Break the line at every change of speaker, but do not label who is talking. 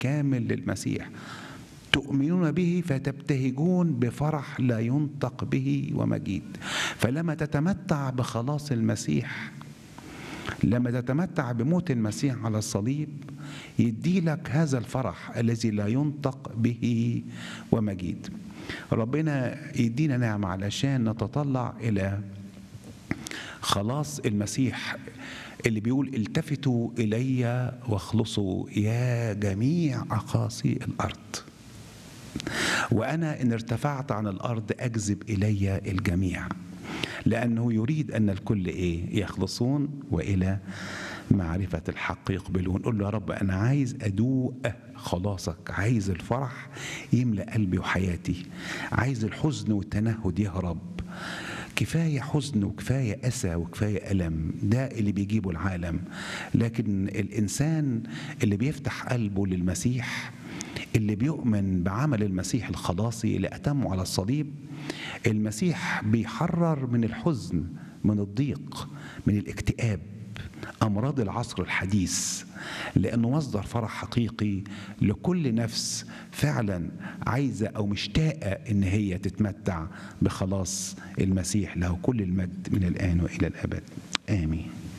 كامل للمسيح تؤمنون به فتبتهجون بفرح لا ينطق به ومجيد فلما تتمتع بخلاص المسيح لما تتمتع بموت المسيح على الصليب يدي لك هذا الفرح الذي لا ينطق به ومجيد ربنا يدينا نعمة علشان نتطلع إلى خلاص المسيح اللي بيقول التفتوا إلي واخلصوا يا جميع أقاصي الأرض وأنا إن ارتفعت عن الأرض أجذب إلي الجميع لأنه يريد أن الكل إيه يخلصون وإلى معرفة الحق يقبلون قل له يا رب أنا عايز أدوق خلاصك عايز الفرح يملأ قلبي وحياتي عايز الحزن والتنهد يهرب كفاية حزن وكفاية أسى وكفاية ألم ده اللي بيجيبه العالم لكن الإنسان اللي بيفتح قلبه للمسيح اللي بيؤمن بعمل المسيح الخلاصي اللي أتمه على الصليب المسيح بيحرر من الحزن من الضيق من الاكتئاب امراض العصر الحديث لانه مصدر فرح حقيقي لكل نفس فعلا عايزه او مشتاقه ان هي تتمتع بخلاص المسيح له كل المجد من الان والى الابد امين